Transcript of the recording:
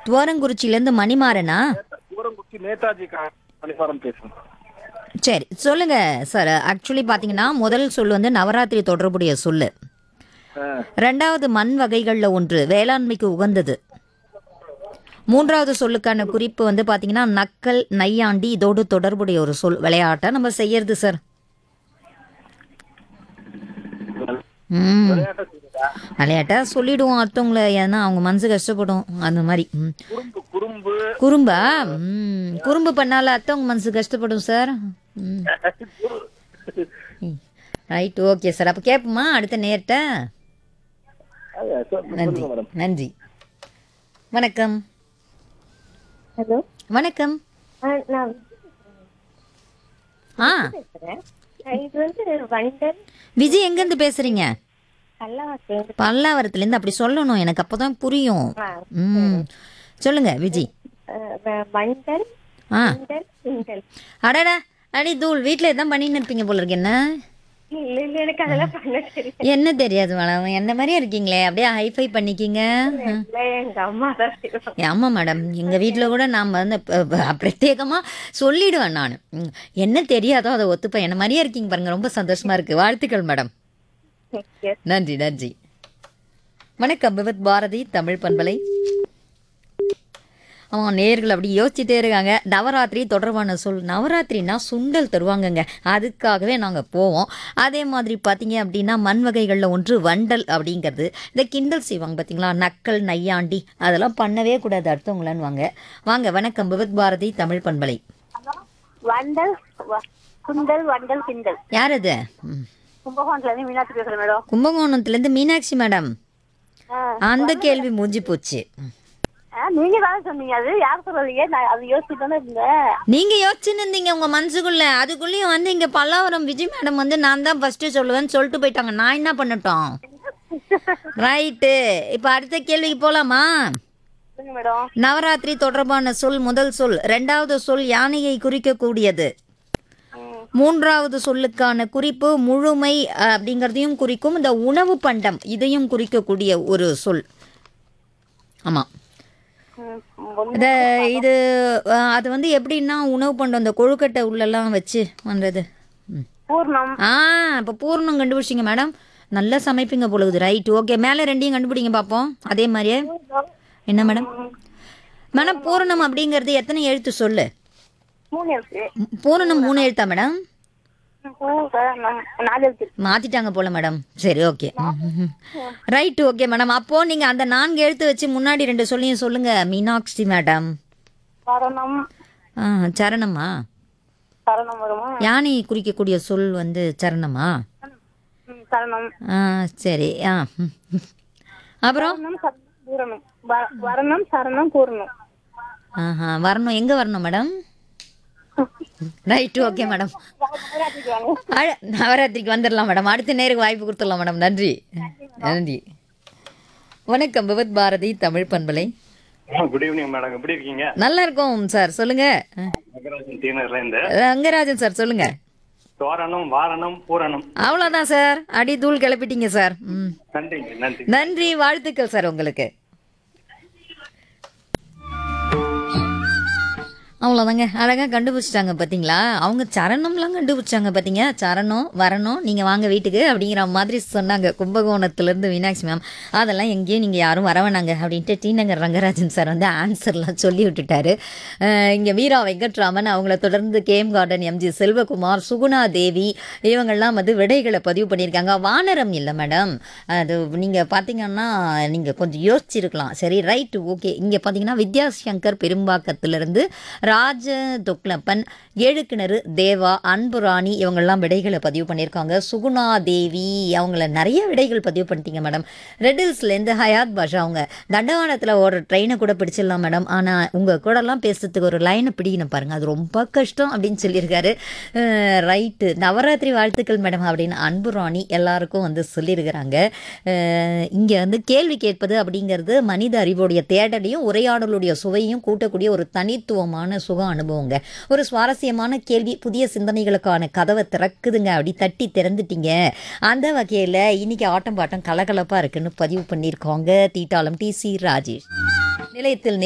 துவரங்குறிச்சியிலேருந்து மணிமாறனா தூரங்குச்சி நேதாஜி கா- மணிமாறன் பேசுறேன் சரி சொல்லுங்க சார் ஆக்சுவலி பார்த்தீங்கன்னா முதல் சொல் வந்து நவராத்திரி தொடர்புடைய சொல்லு ஆ, ரெண்டாவது மண் வகைகளில் ஒன்று வேளாண்மைக்கு உகந்தது மூன்றாவது சொல்லுக்கான குறிப்பு வந்து பார்த்தீங்கன்னா நக்கல் நையாண்டி இதோடு தொடர்புடைய ஒரு சொல் விளையாட்டை நம்ம செய்யறது சார் ம் விளையாட்டை சொல்லுடா. விளையாட்டா சொல்லிடுவோம் அடுத்தவங்கள ஏன்னா அவங்க மனசு கஷ்டப்படும் அந்த மாதிரி ம் குறும்பு குறும்பு குறும்பா ம் குறும்பு பண்ணால அடுத்தவங்க மனசு கஷ்டப்படும் சார் ம் ரைட் ஓகே சார் அப்போ கேட்போமா அடுத்த நேர்கிட்ட அது, சொல்- நன்றி சொல்லுங்க மேடம் நன்றி வணக்கம் ஹலோ வணக்கம் நான் ஆ பேசுறேன் அஹ் இது வந்து வண்டல் விஜய் எங்கேருந்து பேசுறீங்க பல்லாவரத்துலேருந்து பல்லாவரத்துலேருந்து அப்படி சொல்லணும் எனக்கு அப்போதான் புரியும் ஆ, ம் சொல்லுங்க விஜய் அஹ் வ- வண்டல் ஆ வண்டல் கிண்டல் அடடா அடி தூள் வீட்டில் இதான் பண்ணின்னு இருப்பீங்க போல இருக்கு என்ன இல்ல இல்ல எனக்கு அதெல்லாம் பண்ண தெரியும் என்ன தெரியாது மேடம் என்ன மாதிரியே இருக்கீங்களே அப்படியே ஹைஃபை பண்ணிக்கிங்க இல்ல, எங்க அம்மா தான் செய்வாங்க ஆமாம் மேடம் எங்கள் வீட்டில் கூட நாம் வந்து பிரத்யேகமாக சொல்லிடுவேன் நான் ம், என்ன தெரியாதோ அதை ஒத்துப்பேன் என்ன மாதிரியே இருக்கீங்க பாருங்க ரொம்ப சந்தோஷமா இருக்கு வாழ்த்துக்கள் மேடம் Yes. நன்றி நன்றி வணக்கம் விவத் பாரதி தமிழ் பண்பலை அவன் நேர்கள் அப்படி யோசிச்சுட்டே இருக்காங்க நவராத்திரி தொடர்பான சொல் நவராத்திரினா சுண்டல் தருவாங்கங்க அதுக்காகவே நாங்கள் போவோம் அதே மாதிரி பார்த்தீங்க அப்படின்னா மண் வகைகளில் ஒன்று வண்டல் அப்படிங்கிறது இந்த கிண்டல் செய்வாங்க பார்த்தீங்களா நக்கல் நையாண்டி அதெல்லாம் பண்ணவே கூடாது அடுத்தவங்களான்னு வாங்க வாங்க வணக்கம் விவத் பாரதி தமிழ் பண்பலை வண்டல் வ- குண்டல் வண்டல் கிண்டல் யார் அது ம். கும்பகோணத்துல இருந்து மீனாட்சி பேசுறேன் மேடம் கும்பகோணத்துலேருந்து மீனாட்சி மேடம் ஆ. அந்த கேள்வி மூஞ்சி போச்சு ம். ஆ, நீங்க தானே சொன்னீங்க அது யார் சொல்லலையே நான் அது யோசிச்சுட்டு தானே இருந்தேன் நீங்க யோசிச்சுன்னு இருந்தீங்க உங்க மனசுக்குள்ள அதுக்குள்ளேயும் வந்து இங்க பல்லாவரம் விஜய் மேடம் வந்து நான் தான் ஃபர்ஸ்ட் சொல்லுவேன்னு சொல்லிட்டு போயிட்டாங்க நான் என்ன பண்ணட்டும் ரைட்டு இப்போ அடுத்த கேள்விக்கு போலாமா சொல்லுங்க மேடம் நவராத்திரி தொடர்பான சொல் முதல் சொல் ரெண்டாவது சொல் யானையை குறிக்கக்கூடியது ம். மூன்றாவது சொல்லுக்கான குறிப்பு முழுமை அஹ், அப்படிங்கிறதையும் குறிக்கும் இந்த உணவு பண்டம் இதையும் குறிக்கக்கூடிய ஒரு சொல் ஆமாம் ம், ஒண்ணு. இந்த இது அஹ், அது வந்து எப்படின்னா உணவு பண்டம் இந்த கொழுக்கட்டை உள்ளெல்லாம் வச்சு பண்ணுறது ம் பூர்ணம் ஆ இப்போ பூர்ணம் கண்டுபிடிச்சிங்க மேடம் நல்லா சமைப்பீங்க பொழுது ரைட் ஓகே மேலே ரெண்டையும் கண்டுபிடிங்க பார்ப்போம் அதே மாதிரியே என்ன மேடம் மேடம் பூரணம் அப்படிங்கிறது எத்தனை எழுத்து சொல்லு மூணு எழுத்து ம், பூரணம் மூணு எழுத்தா மேடம் பூரணம் நாலு எழுத்து மாத்திட்டாங்க போல மேடம் சரி ஓகே ரைட் ஓகே மேடம் அப்போ நீங்க அந்த நான்கு எழுத்து வச்சு முன்னாடி ரெண்டு சொல்லியும் சொல்லுங்க மீனாட்சி மேடம் சரணம் ஆ சரணமா சரணம் வருமா யானை குறிக்கக்கூடிய சொல் வந்து சரணமா ம், சரணம் ஆ சரி ஆ ம். அப்புறம் சரணம் சரணம் பூரணம் வ- வரணம் சரணம் பூரணம் ஆஹா வரணும் எங்க வரணும் மேடம் ரைட் ஓகே மேடம் நவராத்திரிக்கு வாங்க. அழ- நவராத்திரிக்கு வந்துடலாம் மேடம் அடுத்த நேருக்கு வாய்ப்பு கொடுத்துடலாம் மேடம் நன்றி நன்றி வணக்கம் விவத் பாரதி தமிழ் பண்பலை குட் ஈவினிங் மேடம் எப்படி இருக்கீங்க நல்லா இருக்கோம் சார் சொல்லுங்க நகராஜன் டீனர்ல இருந்து ரங்கராஜன் சார் சொல்லுங்க தோரணம் வாரணம் பூரணம் அவ்வளோதான் சார் அடி தூள் கிளப்பிட்டீங்க சார் ம் நன்றிங்க நன்றி நன்றி வாழ்த்துக்கள் சார் உங்களுக்கு அவ்வளோதாங்க அழகாக கண்டுபிடிச்சிட்டாங்க பார்த்தீங்களா அவங்க சரணம்லாம் கண்டுபிடிச்சாங்க பார்த்தீங்க சரணம் வரணும் நீங்கள் வாங்க வீட்டுக்கு அப்படிங்கிற மாதிரி சொன்னாங்க கும்பகோணத்துலேருந்து மீனாட்சி மேம் அதெல்லாம் எங்கேயும் நீங்கள் யாரும் வர வேணாங்க அப்படின்ட்டு டி நகர் ரங்கராஜன் சார் வந்து ஆன்சர்லாம் சொல்லி விட்டுட்டாரு இங்கே வீரா வெங்கட்ராமன் அவங்கள தொடர்ந்து gem garden M G Selvakumar Suguna Devi இவங்கெல்லாம் வந்து விடைகளை பதிவு பண்ணியிருக்காங்க வானரம் இல்லை மேடம் அது நீங்கள் பார்த்தீங்கன்னா நீங்கள் கொஞ்சம் யோசிச்சிருக்கலாம் சரி ரைட்டு ஓகே இங்கே பார்த்தீங்கன்னா வித்யாசங்கர் பெரும்பாக்கத்திலிருந்து ராஜ துக்லப்பன் ஏழுக்கிணறு தேவா அன்புராணி இவங்கெல்லாம் விடைகளை பதிவு பண்ணியிருக்காங்க சுகுணா தேவி அவங்கள நிறைய விடைகள் பதிவு பண்ணிட்டீங்க மேடம் ரெட்டில்ஸ்லேருந்து ஹயாத் பாஷா அவங்க தண்டவாளத்தில் ஓடுற ட்ரெயினை கூட பிடிச்சிடலாம் மேடம் ஆனால் உங்கள் கூடலாம் பேசுறதுக்கு ஒரு லைனை பிடிக்கணும் பாருங்கள் அது ரொம்ப கஷ்டம் அப்படின்னு சொல்லியிருக்காரு ரைட்டு நவராத்திரி வாழ்த்துக்கள் மேடம் அப்படின்னு அன்புராணி எல்லாருக்கும் வந்து சொல்லியிருக்கிறாங்க இங்கே வந்து கேள்வி கேட்பது அப்படிங்கிறது மனித அறிவுடைய தேடலையும் உரையாடலுடைய சுவையும் கூட்டக்கூடிய ஒரு தனித்துவமான சுக அனுபவங்க ஒரு சுவாரஸ்யமான கேள்வி புதிய சிந்தனைகளுக்கான கதவை திறக்குதுங்க அப்படி தட்டி திறந்துட்டீங்க அந்த வகையில் இன்னைக்கு ஆட்டம் பாட்டம் கலகலப்பாக இருக்குன்னு பதிவு பண்ணியிருக்காங்க தீட்டாளம் டி சி ராஜேஷ் நிலையத்தில்